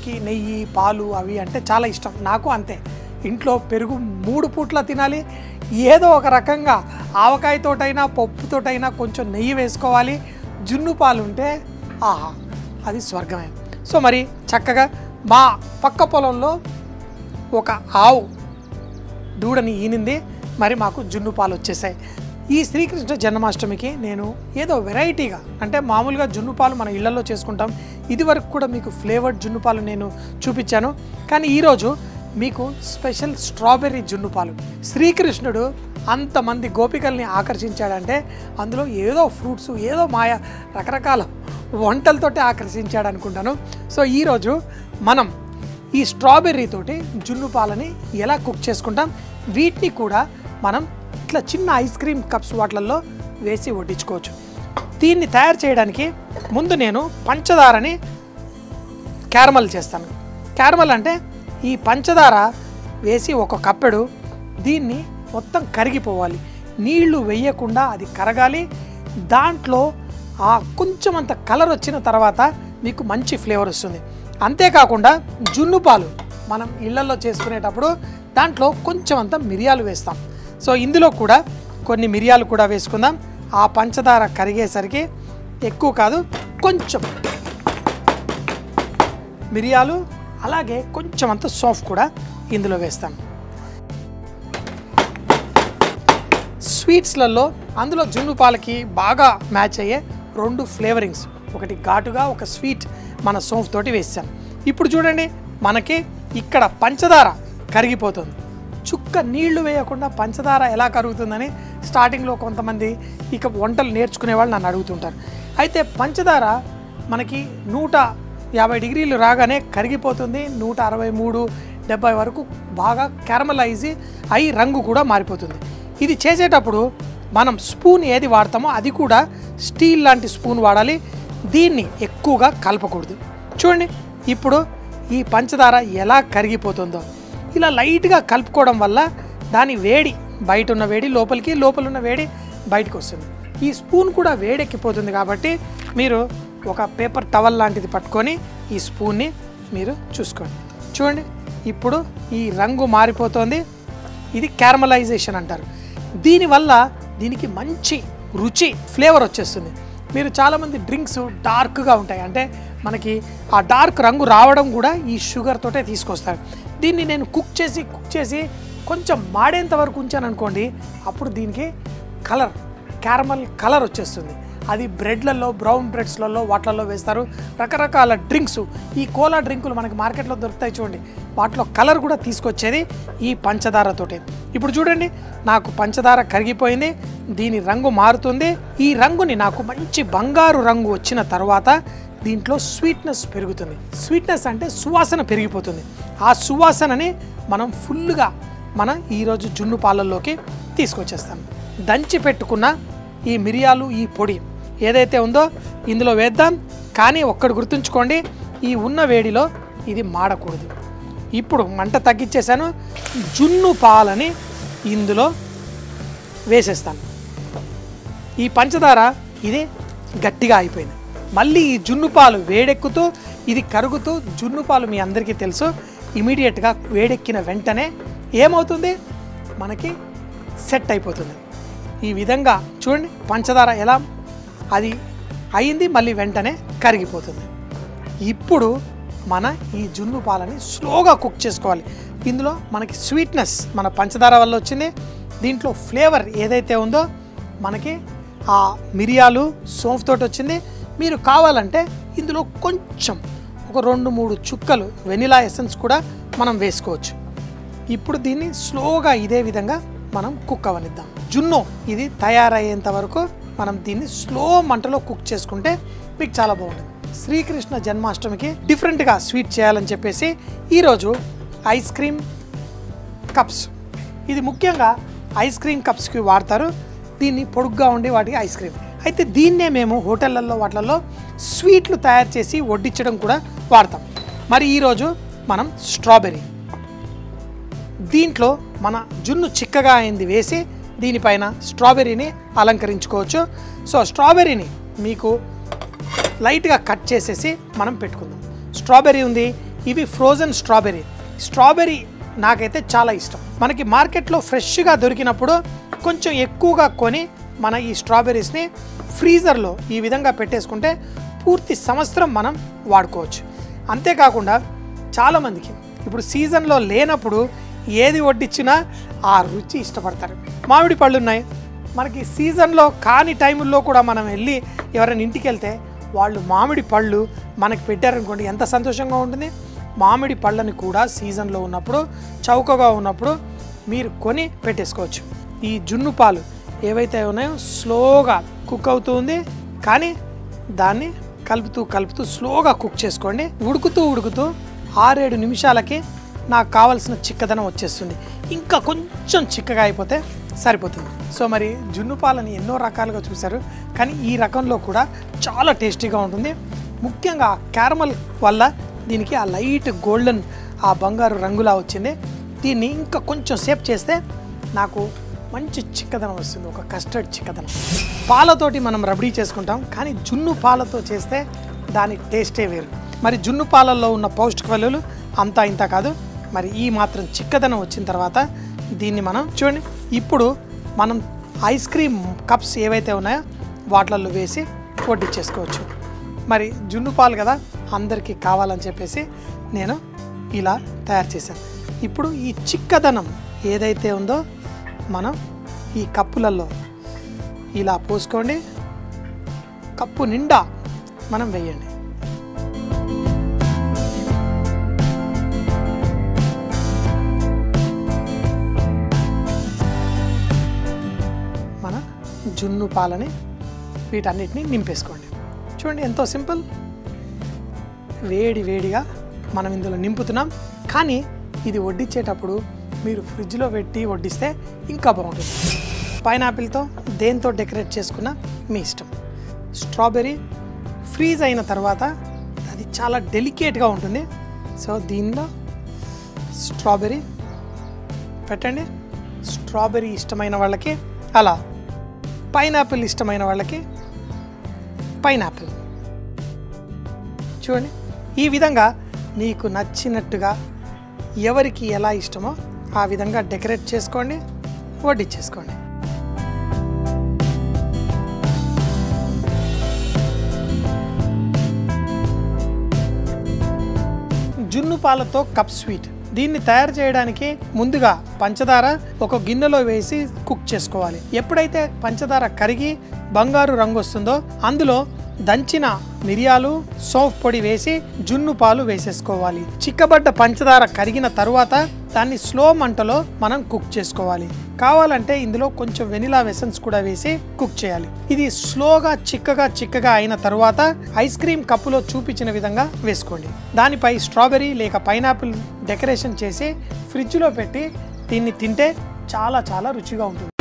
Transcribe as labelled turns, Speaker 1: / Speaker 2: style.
Speaker 1: చాలామందికి నెయ్యి పాలు అవి అంటే చాలా ఇష్టం నాకు అంతే ఇంట్లో పెరుగు మూడు పూట్ల తినాలి ఏదో ఒక రకంగా ఆవకాయతోటైనా పప్పుతోటైనా కొంచెం నెయ్యి వేసుకోవాలి జున్ను పాలు ఉంటే ఆహా అది స్వర్గమే సో మరి చక్కగా మా పక్క పొలంలో ఒక ఆవు దూడని ఈనింది మరి మాకు జున్ను పాలు వచ్చేసాయి ఈ శ్రీకృష్ణ జన్మాష్టమికి నేను ఏదో వెరైటీగా అంటే మామూలుగా జున్ను పాలు మన ఇళ్లలో చేసుకుంటాం ఇది వరకు కూడా మీకు ఫ్లేవర్డ్ జున్ను పాలు నేను చూపించాను కానీ ఈరోజు మీకు స్పెషల్ స్ట్రాబెర్రీ జున్ను పాలు శ్రీకృష్ణుడు అంతమంది గోపికల్ని ఆకర్షించాడంటే అందులో ఏదో ఫ్రూట్స్ ఏదో మాయ రకరకాల వంటలతోటి ఆకర్షించాడు అనుకుంటాను సో ఈరోజు మనం ఈ స్ట్రాబెర్రీ తోటి జున్ను పాలని ఎలా కుక్ చేసుకుంటాం వీటిని కూడా మనం ఇట్లా చిన్న ఐస్ క్రీమ్ కప్స్ వాటిలలో వేసి వడ్డించుకోవచ్చు దీన్ని తయారు చేయడానికి ముందు నేను పంచదారని క్యారమల్ చేస్తాను క్యారమల్ అంటే ఈ పంచదార వేసి ఒక కప్పెడు దీన్ని మొత్తం కరిగిపోవాలి నీళ్లు వేయకుండా అది కరగాలి దాంట్లో ఆ కొంచెం అంత కలర్ వచ్చిన తర్వాత మీకు మంచి ఫ్లేవర్ వస్తుంది అంతేకాకుండా జున్ను పాలు మనం ఇళ్లలో చేసుకునేటప్పుడు దాంట్లో కొంచెం అంత మిరియాలు వేస్తాం సో ఇందులో కూడా కొన్ని మిరియాలు కూడా వేసుకుందాం ఆ పంచదార కరిగేసరికి ఎక్కువ కాదు కొంచెం మిరియాలు అలాగే కొంచెం అంత సోఫ్ కూడా ఇందులో వేస్తాను స్వీట్స్లలో అందులో జున్ను పాలకి బాగా మ్యాచ్ అయ్యే రెండు ఫ్లేవరింగ్స్ ఒకటి ఘాటుగా ఒక స్వీట్ మన సోంఫ్ తోటి వేసాం ఇప్పుడు చూడండి మనకి ఇక్కడ పంచదార కరిగిపోతుంది చుక్క నీళ్లు వేయకుండా పంచదార ఎలా కరుగుతుందని స్టార్టింగ్లో కొంతమంది ఇక వంటలు నేర్చుకునే వాళ్ళు నన్ను అడుగుతుంటారు అయితే పంచదార మనకి నూట యాభై డిగ్రీలు రాగానే కరిగిపోతుంది నూట అరవై మూడు డెబ్బై వరకు బాగా క్యారమలైజ్ అయి రంగు కూడా మారిపోతుంది ఇది చేసేటప్పుడు మనం స్పూన్ ఏది వాడతామో అది కూడా స్టీల్ లాంటి స్పూన్ వాడాలి దీన్ని ఎక్కువగా కలపకూడదు చూడండి ఇప్పుడు ఈ పంచదార ఎలా కరిగిపోతుందో ఇలా లైట్గా కలుపుకోవడం వల్ల దాని వేడి బయట ఉన్న వేడి లోపలికి లోపల ఉన్న వేడి బయటకు వస్తుంది ఈ స్పూన్ కూడా వేడెక్కిపోతుంది కాబట్టి మీరు ఒక పేపర్ టవల్ లాంటిది పట్టుకొని ఈ స్పూన్ని మీరు చూసుకోండి చూడండి ఇప్పుడు ఈ రంగు మారిపోతుంది ఇది క్యారమలైజేషన్ అంటారు దీనివల్ల దీనికి మంచి రుచి ఫ్లేవర్ వచ్చేస్తుంది మీరు చాలామంది డ్రింక్స్ డార్క్గా ఉంటాయి అంటే మనకి ఆ డార్క్ రంగు రావడం కూడా ఈ షుగర్ తోటే తీసుకొస్తారు దీన్ని నేను కుక్ చేసి కుక్ చేసి కొంచెం మాడేంత వరకు ఉంచాను అనుకోండి అప్పుడు దీనికి కలర్ క్యారమల్ కలర్ వచ్చేస్తుంది అది బ్రెడ్లలో బ్రౌన్ బ్రెడ్స్లలో వాటిలలో వేస్తారు రకరకాల డ్రింక్స్ ఈ కోలా డ్రింకులు మనకి మార్కెట్లో దొరుకుతాయి చూడండి వాటిలో కలర్ కూడా తీసుకొచ్చేది ఈ పంచదారతోటే ఇప్పుడు చూడండి నాకు పంచదార కరిగిపోయింది దీని రంగు మారుతుంది ఈ రంగుని నాకు మంచి బంగారు రంగు వచ్చిన తర్వాత దీంట్లో స్వీట్నెస్ పెరుగుతుంది స్వీట్నెస్ అంటే సువాసన పెరిగిపోతుంది ఆ సువాసనని మనం ఫుల్గా మన ఈరోజు జున్ను పాలల్లోకి తీసుకొచ్చేస్తాం దంచి పెట్టుకున్న ఈ మిరియాలు ఈ పొడి ఏదైతే ఉందో ఇందులో వేద్దాం కానీ ఒక్కటి గుర్తుంచుకోండి ఈ ఉన్న వేడిలో ఇది మాడకూడదు ఇప్పుడు మంట తగ్గించేశాను జున్ను పాలని ఇందులో వేసేస్తాను ఈ పంచదార ఇది గట్టిగా అయిపోయింది మళ్ళీ ఈ జున్ను పాలు వేడెక్కుతూ ఇది కరుగుతూ జున్ను పాలు మీ అందరికీ తెలుసు ఇమీడియట్గా వేడెక్కిన వెంటనే ఏమవుతుంది మనకి సెట్ అయిపోతుంది ఈ విధంగా చూడండి పంచదార ఎలా అది అయింది మళ్ళీ వెంటనే కరిగిపోతుంది ఇప్పుడు మన ఈ జున్ను పాలని స్లోగా కుక్ చేసుకోవాలి ఇందులో మనకి స్వీట్నెస్ మన పంచదార వల్ల వచ్చింది దీంట్లో ఫ్లేవర్ ఏదైతే ఉందో మనకి ఆ మిరియాలు సోంఫ్ తోటి వచ్చింది మీరు కావాలంటే ఇందులో కొంచెం ఒక రెండు మూడు చుక్కలు వెనిలా ఎసెన్స్ కూడా మనం వేసుకోవచ్చు ఇప్పుడు దీన్ని స్లోగా ఇదే విధంగా మనం కుక్ అవనిద్దాం జున్ను ఇది తయారయ్యేంత వరకు మనం దీన్ని స్లో మంటలో కుక్ చేసుకుంటే మీకు చాలా బాగుంటుంది శ్రీకృష్ణ జన్మాష్టమికి డిఫరెంట్గా స్వీట్ చేయాలని చెప్పేసి ఈరోజు ఐస్ క్రీమ్ కప్స్ ఇది ముఖ్యంగా ఐస్ క్రీమ్ కప్స్కి వాడతారు దీన్ని పొడుగ్గా ఉండి వాటికి ఐస్ క్రీమ్ అయితే దీన్నే మేము హోటళ్ళల్లో వాటిల్లో స్వీట్లు తయారు చేసి వడ్డించడం కూడా వాడతాం మరి ఈరోజు మనం స్ట్రాబెర్రీ దీంట్లో మన జున్ను చిక్కగా అయింది వేసి దీనిపైన స్ట్రాబెర్రీని అలంకరించుకోవచ్చు సో స్ట్రాబెర్రీని మీకు లైట్గా కట్ చేసేసి మనం పెట్టుకుందాం స్ట్రాబెర్రీ ఉంది ఇవి ఫ్రోజన్ స్ట్రాబెర్రీ స్ట్రాబెర్రీ నాకైతే చాలా ఇష్టం మనకి మార్కెట్లో ఫ్రెష్గా దొరికినప్పుడు కొంచెం ఎక్కువగా కొని మన ఈ స్ట్రాబెర్రీస్ని ఫ్రీజర్లో ఈ విధంగా పెట్టేసుకుంటే పూర్తి సంవత్సరం మనం వాడుకోవచ్చు అంతేకాకుండా చాలామందికి ఇప్పుడు సీజన్లో లేనప్పుడు ఏది వడ్డించినా ఆ రుచి ఇష్టపడతారు మామిడి పళ్ళు ఉన్నాయి మనకి సీజన్లో కాని టైముల్లో కూడా మనం వెళ్ళి ఎవరైనా ఇంటికి వెళ్తే వాళ్ళు మామిడి పళ్ళు మనకి పెట్టారనుకోండి ఎంత సంతోషంగా ఉంటుంది మామిడి పళ్ళని కూడా సీజన్లో ఉన్నప్పుడు చౌకగా ఉన్నప్పుడు మీరు కొని పెట్టేసుకోవచ్చు ఈ జున్ను పాలు ఏవైతే ఉన్నాయో స్లోగా కుక్ అవుతుంది కానీ దాన్ని కలుపుతూ కలుపుతూ స్లోగా కుక్ చేసుకోండి ఉడుకుతూ ఉడుకుతూ ఆరేడు నిమిషాలకి నాకు కావాల్సిన చిక్కదనం వచ్చేస్తుంది ఇంకా కొంచెం చిక్కగా అయిపోతే సరిపోతుంది సో మరి జున్ను పాలని ఎన్నో రకాలుగా చూశారు కానీ ఈ రకంలో కూడా చాలా టేస్టీగా ఉంటుంది ముఖ్యంగా క్యారమల్ వల్ల దీనికి ఆ లైట్ గోల్డెన్ ఆ బంగారు రంగులా వచ్చింది దీన్ని ఇంకా కొంచెం సేపు చేస్తే నాకు మంచి చిక్కదనం వస్తుంది ఒక కస్టర్డ్ చిక్కదనం పాలతోటి మనం రబడీ చేసుకుంటాం కానీ జున్ను పాలతో చేస్తే దాని టేస్టే వేరు మరి జున్ను పాలల్లో ఉన్న పౌష్టిక విలువలు అంతా ఇంత కాదు మరి ఈ మాత్రం చిక్కదనం వచ్చిన తర్వాత దీన్ని మనం చూడండి ఇప్పుడు మనం ఐస్ క్రీమ్ కప్స్ ఏవైతే ఉన్నాయో వాటిలలో వేసి వడ్డించేసుకోవచ్చు మరి జున్ను పాలు కదా అందరికీ కావాలని చెప్పేసి నేను ఇలా తయారు చేశాను ఇప్పుడు ఈ చిక్కదనం ఏదైతే ఉందో మనం ఈ కప్పులలో ఇలా పోసుకోండి కప్పు నిండా మనం వేయండి మన జున్ను పాలని వీటన్నిటిని నింపేసుకోండి చూడండి ఎంతో సింపుల్ వేడి వేడిగా మనం ఇందులో నింపుతున్నాం కానీ ఇది వడ్డించేటప్పుడు మీరు ఫ్రిడ్జ్లో పెట్టి వడ్డిస్తే ఇంకా బాగుంటుంది పైనాపిల్తో దేంతో డెకరేట్ చేసుకున్న మీ ఇష్టం స్ట్రాబెర్రీ ఫ్రీజ్ అయిన తర్వాత అది చాలా డెలికేట్గా ఉంటుంది సో దీనిలో స్ట్రాబెర్రీ పెట్టండి స్ట్రాబెర్రీ ఇష్టమైన వాళ్ళకి అలా పైనాపిల్ ఇష్టమైన వాళ్ళకి పైనాపిల్ చూడండి ఈ విధంగా మీకు నచ్చినట్టుగా ఎవరికి ఎలా ఇష్టమో ఆ విధంగా డెకరేట్ చేసుకోండి వడ్డించేసుకోండి జున్ను పాలతో కప్ స్వీట్ దీన్ని తయారు చేయడానికి ముందుగా పంచదార ఒక గిన్నెలో వేసి కుక్ చేసుకోవాలి ఎప్పుడైతే పంచదార కరిగి బంగారు రంగు వస్తుందో అందులో దంచిన మిరియాలు సోఫ్ పొడి వేసి జున్ను పాలు వేసేసుకోవాలి చిక్కబడ్డ పంచదార కరిగిన తరువాత దాన్ని స్లో మంటలో మనం కుక్ చేసుకోవాలి కావాలంటే ఇందులో కొంచెం వెనిలా వెసన్స్ కూడా వేసి కుక్ చేయాలి ఇది స్లోగా చిక్కగా చిక్కగా అయిన తరువాత ఐస్ క్రీమ్ కప్పులో చూపించిన విధంగా వేసుకోండి దానిపై స్ట్రాబెర్రీ లేక పైనాపిల్ డెకరేషన్ చేసి ఫ్రిడ్జ్లో పెట్టి దీన్ని తింటే చాలా చాలా రుచిగా ఉంటుంది